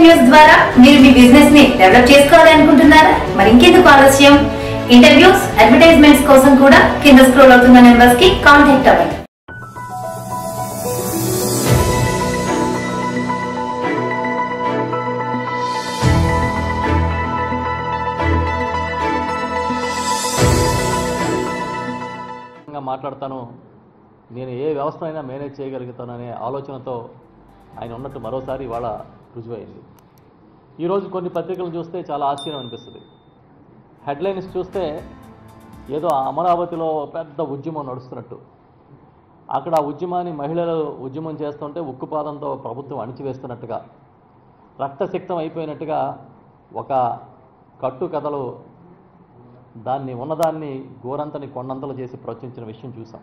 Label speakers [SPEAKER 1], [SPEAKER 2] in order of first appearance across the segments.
[SPEAKER 1] News ద్వారా మీరు మీ business ని డెవలప్ చేసుకోవాలి అనుకుంటున్నారా మరి ఇంకెందుకు ఆలస్యం ఇంటర్వ్యూస్ అడ్వర్టైజ్మెంట్స్ కోసం కూడా కింద స్క్రోల్ అవుతున్న నెంబర్స్ కి కాంటాక్ట్ అవ్వండి
[SPEAKER 2] గా మాట్లాడతాను నేను ఏ వ్యవస్థ అయినా మేనేజ్ చేయగలుగుతాననే ఆలోచనతో ఆయన ఉన్నట్టు మరోసారి ఇవాళ రుజువైంది ఈరోజు కొన్ని పత్రికలు చూస్తే చాలా ఆశ్చర్యం అనిపిస్తుంది హెడ్లైన్స్ చూస్తే ఏదో అమరావతిలో పెద్ద ఉద్యమం నడుస్తున్నట్టు అక్కడ ఆ ఉద్యమాన్ని మహిళలు ఉద్యమం చేస్తుంటే ఉక్కుపాదంతో ప్రభుత్వం అణిచివేస్తున్నట్టుగా రక్తసిక్తం అయిపోయినట్టుగా ఒక కట్టు కథలు దాన్ని ఉన్నదాన్ని గోరంతని కొండంతలు చేసి ప్రచురించిన విషయం చూసాం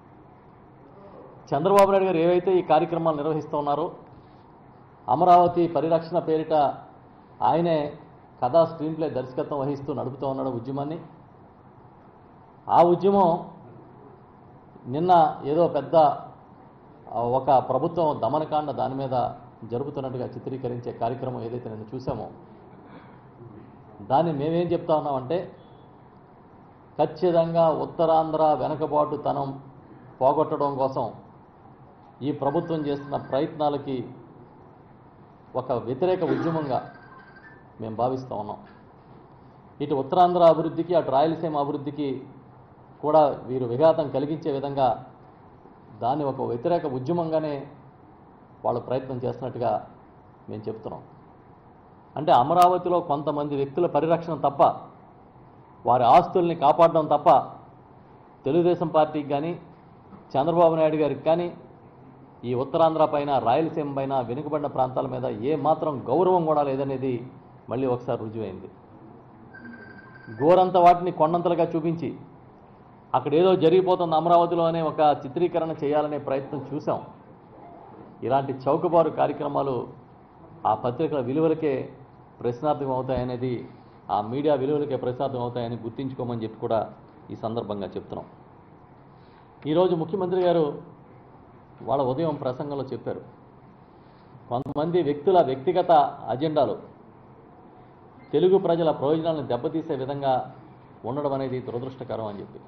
[SPEAKER 2] చంద్రబాబు నాయుడు గారు ఏవైతే ఈ కార్యక్రమాలు నిర్వహిస్తూ ఉన్నారో అమరావతి పరిరక్షణ పేరిట ఆయనే కథా స్క్రీన్ ప్లే దర్శకత్వం వహిస్తూ నడుపుతూ ఉన్నాడు ఉద్యమాన్ని ఆ ఉద్యమం నిన్న ఏదో పెద్ద ఆ, ఒక ప్రభుత్వం దమనకాండ దాని మీద జరుపుతున్నట్టుగా చిత్రీకరించే కార్యక్రమం ఏదైతే నిన్న చూసామో దాన్ని మేమేం చెప్తా ఉన్నామంటే ఖచ్చితంగా ఉత్తరాంధ్ర వెనకబాటుతనం పోగొట్టడం కోసం ఈ ప్రభుత్వం చేస్తున్న ప్రయత్నాలకి ఒక వ్యతిరేక ఉద్యమంగా మేము భావిస్తూ ఉన్నాం ఇటు ఉత్తరాంధ్ర అభివృద్ధికి అటు రాయలసీమ అభివృద్ధికి కూడా వీరు విఘాతం కలిగించే విధంగా దాన్ని ఒక వ్యతిరేక ఉద్యమంగానే వాళ్ళు ప్రయత్నం చేస్తున్నట్టుగా మేము చెప్తున్నాం అంటే అమరావతిలో కొంతమంది వ్యక్తుల పరిరక్షణ తప్ప వారి ఆస్తుల్ని కాపాడడం తప్ప తెలుగుదేశం పార్టీకి కానీ చంద్రబాబు నాయుడు గారికి కానీ ఈ ఉత్తరాంధ్ర పైన రాయలసీమ పైన వెనుకబడిన ప్రాంతాల మీద ఏ మాత్రం గౌరవం కూడా లేదనేది మళ్ళీ ఒకసారి రుజువైంది గోరంత వాటిని కొండంతలుగా చూపించి అక్కడ ఏదో జరిగిపోతుంది అమరావతిలో అనే ఒక చిత్రీకరణ చేయాలనే ప్రయత్నం చూసాం ఇలాంటి చౌకబారు కార్యక్రమాలు ఆ పత్రికల విలువలకే ప్రశ్నార్థకం అవుతాయనేది ఆ మీడియా విలువలకే ప్రశ్నార్థం అవుతాయని గుర్తించుకోమని చెప్పి కూడా ఈ సందర్భంగా చెప్తున్నాం ఈరోజు ముఖ్యమంత్రి గారు వాళ్ళ ఉదయం ప్రసంగంలో చెప్పారు కొంతమంది వ్యక్తుల వ్యక్తిగత అజెండాలు తెలుగు ప్రజల ప్రయోజనాలను దెబ్బతీసే విధంగా ఉండడం అనేది దురదృష్టకరం అని చెప్పి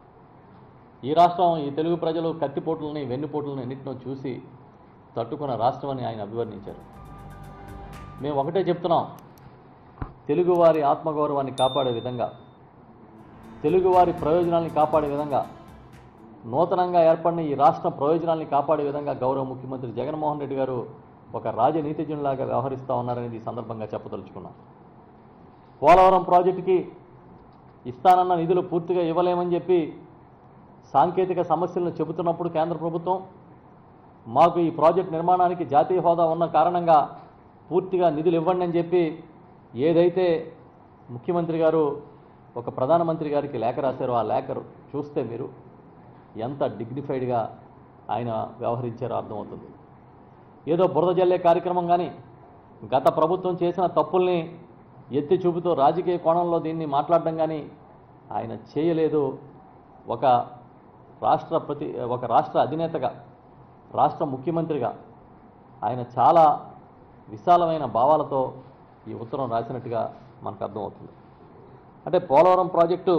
[SPEAKER 2] ఈ రాష్ట్రం ఈ తెలుగు ప్రజలు కత్తిపోట్లని వెన్నుపోట్లని ఎన్నింటినో చూసి తట్టుకున్న రాష్ట్రం అని ఆయన అభివర్ణించారు మేము ఒకటే చెప్తున్నాం తెలుగువారి ఆత్మగౌరవాన్ని కాపాడే విధంగా తెలుగువారి ప్రయోజనాల్ని కాపాడే విధంగా నూతనంగా ఏర్పడిన ఈ రాష్ట్ర ప్రయోజనాల్ని కాపాడే విధంగా గౌరవ ముఖ్యమంత్రి జగన్మోహన్ రెడ్డి గారు ఒక రాజనీతిజ్ఞులాగా వ్యవహరిస్తూ ఉన్నారనేది ఈ సందర్భంగా చెప్పదలుచుకున్నాం పోలవరం ప్రాజెక్టుకి ఇస్తానన్న నిధులు పూర్తిగా ఇవ్వలేమని చెప్పి సాంకేతిక సమస్యలను చెబుతున్నప్పుడు కేంద్ర ప్రభుత్వం మాకు ఈ ప్రాజెక్ట్ నిర్మాణానికి జాతీయ హోదా ఉన్న కారణంగా పూర్తిగా నిధులు ఇవ్వండి అని చెప్పి ఏదైతే ముఖ్యమంత్రి గారు ఒక ప్రధానమంత్రి గారికి లేఖ రాశారో ఆ లేఖ చూస్తే మీరు ఎంత డిగ్నిఫైడ్గా ఆయన వ్యవహరించారో అర్థమవుతుంది ఏదో బురద జల్లే కార్యక్రమం కానీ గత ప్రభుత్వం చేసిన తప్పుల్ని ఎత్తి చూపుతూ రాజకీయ కోణంలో దీన్ని మాట్లాడడం కానీ ఆయన చేయలేదు ఒక రాష్ట్ర ప్రతి ఒక రాష్ట్ర అధినేతగా రాష్ట్ర ముఖ్యమంత్రిగా ఆయన చాలా విశాలమైన భావాలతో ఈ ఉత్తరం రాసినట్టుగా మనకు అర్థమవుతుంది అంటే పోలవరం ప్రాజెక్టు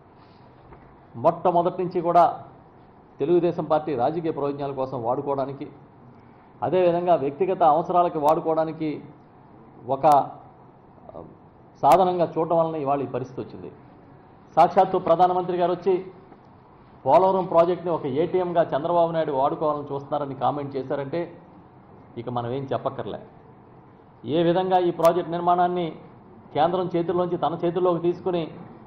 [SPEAKER 2] మొట్టమొదటి నుంచి కూడా తెలుగుదేశం పార్టీ రాజకీయ ప్రయోజనాల కోసం వాడుకోవడానికి అదేవిధంగా వ్యక్తిగత అవసరాలకి వాడుకోవడానికి ఒక ఆ, సాధనంగా చూడటం వలన ఇవాళ ఈ పరిస్థితి వచ్చింది సాక్షాత్తు ప్రధానమంత్రి గారు వచ్చి పోలవరం ప్రాజెక్ట్ని ఒక ఏటీఎంగా చంద్రబాబు నాయుడు వాడుకోవాలని చూస్తున్నారని కామెంట్ చేశారంటే ఇక మనం ఏం చెప్పక్కర్లే ఏ విధంగా ఈ ప్రాజెక్ట్ నిర్మాణాన్ని కేంద్రం చేతుల్లోంచి తన చేతుల్లోకి తీసుకుని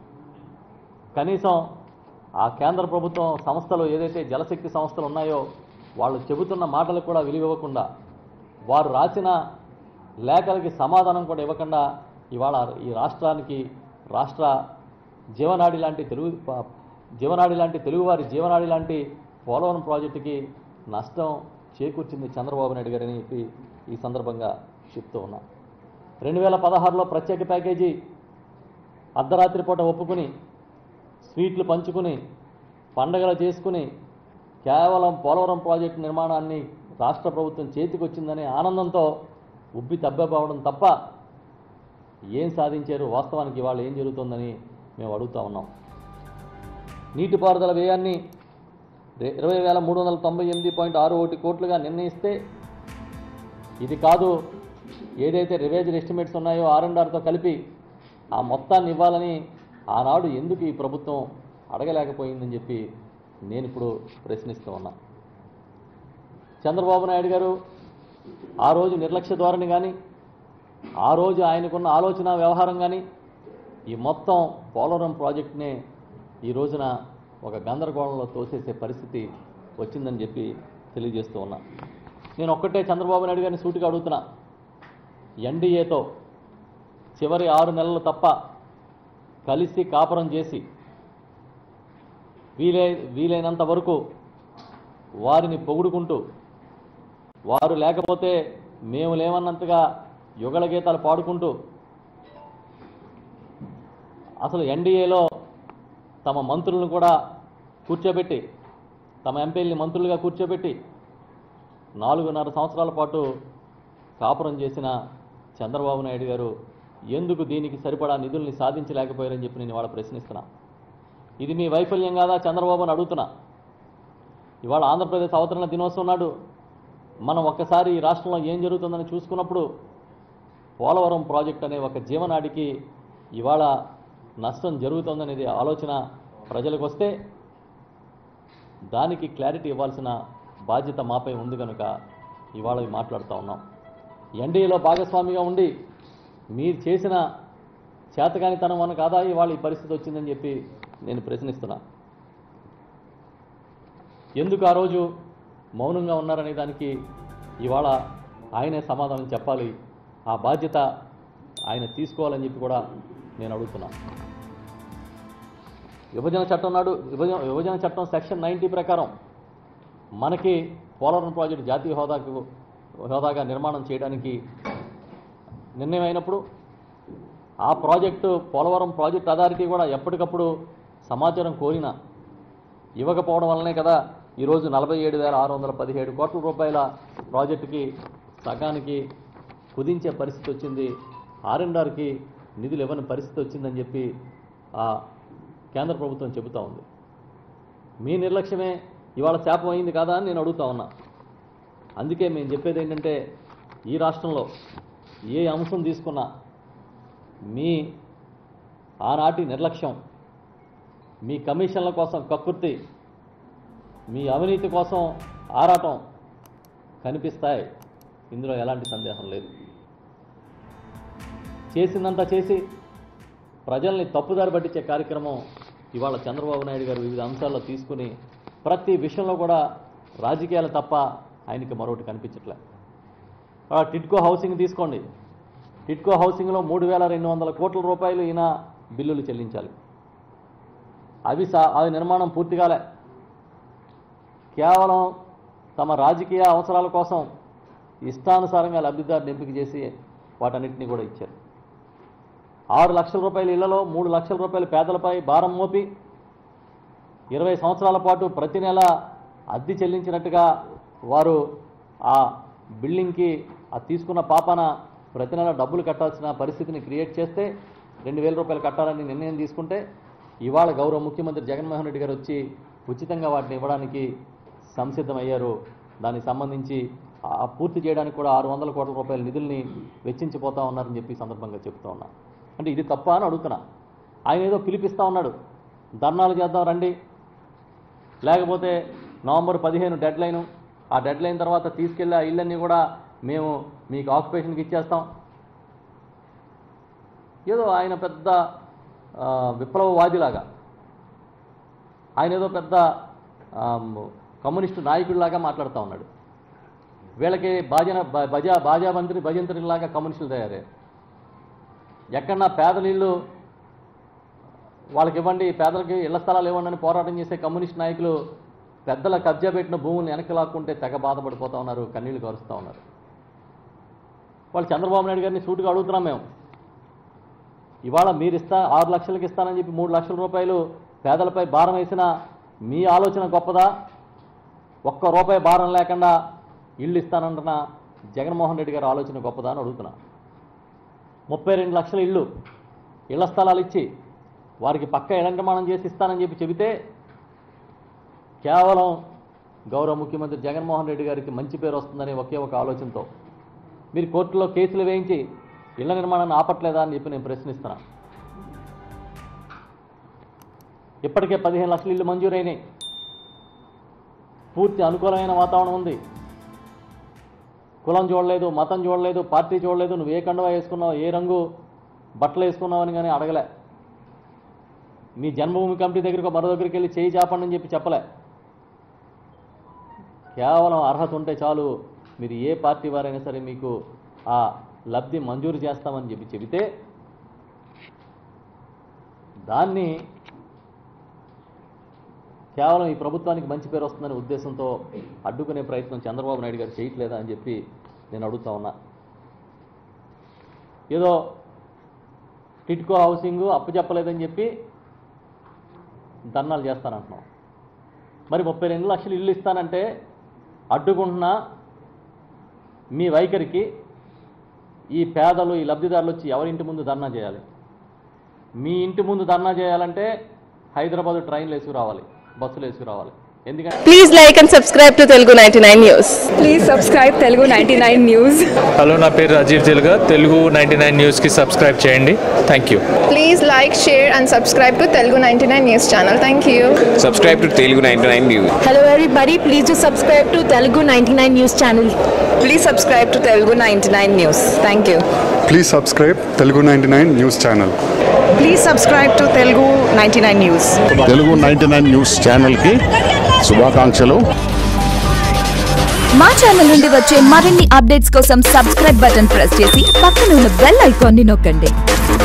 [SPEAKER 2] కనీసం ఆ కేంద్ర ప్రభుత్వం సంస్థలు ఏదైతే జలశక్తి సంస్థలు ఉన్నాయో వాళ్ళు చెబుతున్న మాటలకు కూడా విలువివ్వకుండా వారు రాసిన లేఖలకి సమాధానం కూడా ఇవ్వకుండా ఇవాళ ఈ రాష్ట్రానికి రాష్ట్ర జీవనాడి లాంటి తెలుగు ప- జీవనాడి లాంటి తెలుగువారి జీవనాడి లాంటి పోలవరం ప్రాజెక్టుకి నష్టం చేకూర్చింది చంద్రబాబు నాయుడు గారని చెప్పి ఈ సందర్భంగా చెప్తూ ఉన్నా రెండు వేల పదహారులో ప్రత్యేక ప్యాకేజీ అర్ధరాత్రి పూట ఒప్పుకుని స్వీట్లు పంచుకుని పండగలు చేసుకుని కేవలం పోలవరం ప్రాజెక్టు నిర్మాణాన్ని రాష్ట్ర ప్రభుత్వం చేతికొచ్చిందనే ఆనందంతో ఉబ్బి తబ్బెబ్బవడం తప్ప ఏం సాధించారు వాస్తవానికి ఇవాళ ఏం జరుగుతుందని మేము అడుగుతా ఉన్నాం నీటిపారుదల వ్యయాన్ని రె- ఇరవై వేల మూడు వందల తొంభై ఎనిమిది పాయింట్ ఆరు ఒకటి కోట్లుగా నిర్ణయిస్తే ఇది కాదు ఏదైతే రివేజ్డ్ ఎస్టిమేట్స్ ఉన్నాయో ఆర్ అండ్ ఆర్తో కలిపి ఆ మొత్తాన్ని ఇవ్వాలని ఆనాడు ఎందుకు ఈ ప్రభుత్వం అడగలేకపోయిందని చెప్పి నేను ఇప్పుడు ప్రశ్నిస్తూ ఉన్నా చంద్రబాబు నాయుడు గారు ఆ రోజు నిర్లక్ష్య ధోరణి కానీ ఆ రోజు ఆయనకున్న ఆలోచన వ్యవహారం కానీ ఈ మొత్తం పోలవరం ప్రాజెక్ట్నే ఈ రోజున ఒక గందరగోళంలో తోసేసే పరిస్థితి వచ్చిందని చెప్పి తెలియజేస్తూ ఉన్నా నేను ఒక్కటే చంద్రబాబు నాయుడు గారిని సూటిగా అడుగుతున్నా ఎన్డీఏతో చివరి ఆరు నెలలు తప్ప కలిసి కాపురం చేసి వీలై వీలైనంత వరకు వారిని పొగుడుకుంటూ వారు లేకపోతే మేము లేవన్నంతగా యుగళ గీతాలు పాడుకుంటూ అసలు ఎన్డీఏలో తమ మంత్రులను కూడా కూర్చోబెట్టి తమ ఎంపీల్ని మంత్రులుగా కూర్చోబెట్టి నాలుగున్నర సంవత్సరాల పాటు కాపురం చేసిన చంద్రబాబు నాయుడు గారు ఎందుకు దీనికి సరిపడా నిధుల్ని సాధించలేకపోయారని చెప్పి నేను ఇవాళ ప్రశ్నిస్తున్నా ఇది మీ వైఫల్యం కాదా చంద్రబాబు అని అడుగుతున్నా ఇవాళ ఆంధ్రప్రదేశ్ అవతరణ దినోత్సవం నాడు మనం ఒక్కసారి ఈ రాష్ట్రంలో ఏం జరుగుతుందని చూసుకున్నప్పుడు పోలవరం ప్రాజెక్ట్ అనే ఒక జీవనాడికి ఇవాళ నష్టం జరుగుతుందనేది ఆలోచన ప్రజలకు వస్తే దానికి క్లారిటీ ఇవ్వాల్సిన బాధ్యత మాపై ఉంది కనుక ఇవాళ ఇవి మాట్లాడుతూ ఉన్నాం ఎన్డీఏలో భాగస్వామిగా ఉండి మీరు చేసిన చేతకానితనం వల్ల కాదా ఇవాళ ఈ పరిస్థితి వచ్చిందని చెప్పి నేను ప్రశ్నిస్తున్నా ఎందుకు ఆ రోజు మౌనంగా ఉన్నారనే దానికి ఇవాళ ఆయనే సమాధానం చెప్పాలి ఆ బాధ్యత ఆయన తీసుకోవాలని చెప్పి కూడా నేను అడుగుతున్నా విభజన చట్టం నాడు విభజన విభజన చట్టం సెక్షన్ నైంటీ ప్రకారం మనకి పోలవరం ప్రాజెక్టు జాతీయ హోదాకు హోదాగా నిర్మాణం చేయడానికి నిర్ణయం అయినప్పుడు ఆ ప్రాజెక్టు పోలవరం ప్రాజెక్ట్ అథారిటీ కూడా ఎప్పటికప్పుడు సమాచారం కోరినా ఇవ్వకపోవడం వల్లనే కదా ఈరోజు నలభై ఏడు వేల ఆరు వందల పదిహేడు కోట్ల రూపాయల ప్రాజెక్టుకి సగానికి కుదించే పరిస్థితి వచ్చింది ఆర్ అండ్ ఆర్కి నిధులు ఇవ్వని పరిస్థితి వచ్చిందని చెప్పి ఆ కేంద్ర ప్రభుత్వం చెబుతా ఉంది మీ నిర్లక్ష్యమే ఇవాళ శాపం అయింది కాదా అని నేను అడుగుతా ఉన్నా అందుకే మేము చెప్పేది ఏంటంటే ఈ రాష్ట్రంలో ఏ అంశం తీసుకున్నా మీ ఆనాటి నిర్లక్ష్యం మీ కమిషన్ల కోసం కక్కుర్తి మీ అవినీతి కోసం ఆరాటం కనిపిస్తాయి ఇందులో ఎలాంటి సందేహం లేదు చేసిందంతా చేసి ప్రజల్ని తప్పుదారి పట్టించే కార్యక్రమం ఇవాళ చంద్రబాబు నాయుడు గారు వివిధ అంశాల్లో తీసుకుని ప్రతి విషయంలో కూడా రాజకీయాలు తప్ప ఆయనకి మరొకటి కనిపించట్లే ఆ టిడ్కో హౌసింగ్ తీసుకోండి టిడ్కో హౌసింగ్లో మూడు వేల రెండు వందల కోట్ల రూపాయలు ఈయన బిల్లులు చెల్లించాలి అవి సా అవి నిర్మాణం పూర్తి కాలే కేవలం తమ రాజకీయ అవసరాల కోసం ఇష్టానుసారంగా లబ్ధిదారుని ఎంపిక చేసి వాటన్నిటిని కూడా ఇచ్చారు ఆరు లక్షల రూపాయల ఇళ్లలో మూడు లక్షల రూపాయల పేదలపై భారం మోపి ఇరవై సంవత్సరాల పాటు ప్రతి నెల అద్దె చెల్లించినట్టుగా వారు ఆ బిల్డింగ్కి ఆ తీసుకున్న పాపన ప్రతి నెల డబ్బులు కట్టాల్సిన పరిస్థితిని క్రియేట్ చేస్తే రెండు వేల రూపాయలు కట్టాలని నిర్ణయం తీసుకుంటే ఇవాళ గౌరవ ముఖ్యమంత్రి జగన్మోహన్ రెడ్డి గారు వచ్చి ఉచితంగా వాటిని ఇవ్వడానికి సంసిద్ధమయ్యారు దానికి సంబంధించి ఆ పూర్తి చేయడానికి కూడా ఆరు వందల కోట్ల రూపాయల నిధుల్ని వెచ్చించిపోతా ఉన్నారని చెప్పి ఈ సందర్భంగా చెప్తా ఉన్నా అంటే ఇది తప్ప అని అడుగుతున్నా ఆయన ఏదో పిలిపిస్తా ఉన్నాడు ధర్నాలు చేద్దాం రండి లేకపోతే నవంబర్ పదిహేను డెడ్ లైను ఆ డెడ్ లైన్ తర్వాత తీసుకెళ్ళి ఆ ఇళ్ళన్నీ కూడా మేము మీకు ఆక్యుపేషన్కి ఇచ్చేస్తాం ఏదో ఆయన పెద్ద ఆ, విప్లవవాదిలాగా ఆయన ఏదో పెద్ద ఆ, కమ్యూనిస్టు నాయకుడిలాగా మాట్లాడుతూ ఉన్నాడు వీళ్ళకి భాజన బ- బజా బాజా మంత్రి భజంత్రిలాగా కమ్యూనిస్టులు తయారయ్యారు ఎక్కడన్నా పేదల ఇల్లు వాళ్ళకి ఇవ్వండి పేదలకి ఇళ్ల స్థలాలు ఇవ్వండి అని పోరాటం చేసే కమ్యూనిస్ట్ నాయకులు పెద్దల కబ్జా పెట్టిన భూముల్ని వెనక్కి లాక్కుంటే తెగ బాధపడిపోతా ఉన్నారు కన్నీళ్లు కరుస్తూ ఉన్నారు వాళ్ళు చంద్రబాబు నాయుడు గారిని సూటుగా అడుగుతున్నాం మేము ఇవాళ మీరు ఇస్తా ఆరు లక్షలకి ఇస్తానని చెప్పి మూడు లక్షల రూపాయలు పేదలపై భారం వేసిన మీ ఆలోచన గొప్పదా ఒక్క రూపాయి భారం లేకుండా ఇల్లు ఇస్తానంటున్న జగన్మోహన్ రెడ్డి గారి ఆలోచన గొప్పదా అని అడుగుతున్నా ముప్పై రెండు లక్షల ఇళ్ళు ఇళ్ల స్థలాలు ఇచ్చి వారికి పక్క ఇళ్ల నిర్మాణం చేసి ఇస్తానని చెప్పి చెబితే కేవలం గౌరవ ముఖ్యమంత్రి జగన్మోహన్ రెడ్డి గారికి మంచి పేరు వస్తుందనే ఒకే ఒక ఆలోచనతో మీరు కోర్టులో కేసులు వేయించి ఇళ్ల నిర్మాణాన్ని ఆపట్లేదా అని చెప్పి నేను ప్రశ్నిస్తున్నా ఇప్పటికే పదిహేను లక్షల ఇల్లు మంజూరైనాయి పూర్తి అనుకూలమైన వాతావరణం ఉంది కులం చూడలేదు మతం చూడలేదు పార్టీ చూడలేదు నువ్వు ఏ కండువా వేసుకున్నావు ఏ రంగు బట్టలు వేసుకున్నావు అని కానీ అడగలే మీ జన్మభూమి కమిటీ దగ్గరికి మరో దగ్గరికి వెళ్ళి చేయి చాపండి అని చెప్పి చెప్పలే కేవలం అర్హత ఉంటే చాలు మీరు ఏ పార్టీ వారైనా సరే మీకు ఆ లబ్ధి మంజూరు చేస్తామని చెప్పి చెబితే దాన్ని కేవలం ఈ ప్రభుత్వానికి మంచి పేరు వస్తుందనే ఉద్దేశంతో అడ్డుకునే ప్రయత్నం చంద్రబాబు నాయుడు గారు చేయట్లేదా అని చెప్పి నేను అడుగుతా ఉన్నా ఏదో టిట్కో హౌసింగ్ అప్పు చెప్పలేదని చెప్పి ధర్నాలు చేస్తానంటున్నాం మరి ముప్పై రెండు లక్షలు ఇల్లు ఇస్తానంటే అడ్డుకుంటున్న మీ వైఖరికి ఈ పేదలు ఈ లబ్ధిదారులు వచ్చి ఎవరింటి ముందు ధర్నా చేయాలి మీ ఇంటి ముందు ధర్నా చేయాలంటే హైదరాబాద్ ట్రైన్లు వేసుకురావాలి బస్సులు వేసుకురావాలి ఎందుకంటే
[SPEAKER 3] Please like and subscribe to Telugu 99 News.
[SPEAKER 4] Please subscribe Telugu ninety nine news
[SPEAKER 5] hello నా పేరు రాజీవ్ తెలుగా తెలుగు నైంటీ నైన్ న్యూస్కి సబ్స్క్రైబ్ చేయండి thank you
[SPEAKER 3] Please like, share and subscribe to Telugu 99 News channel. Thank you.
[SPEAKER 6] subscribe to Telugu 99 News.
[SPEAKER 7] Hello everybody, please do subscribe to Telugu 99 News channel.
[SPEAKER 3] Please subscribe to Telugu 99 News. Thank you.
[SPEAKER 8] Please subscribe Telugu ninety nine news channel
[SPEAKER 4] please subscribe to Telugu ninety nine news
[SPEAKER 9] Telugu ninety nine news ఛానల్కి శుభాకాంక్షలు
[SPEAKER 7] మా channel నుండి వచ్చే మరిన్ని updates కోసం subscribe button press చేసి పక్కన ఉన్న బెల్ ఐకాన్ని నొక్కండి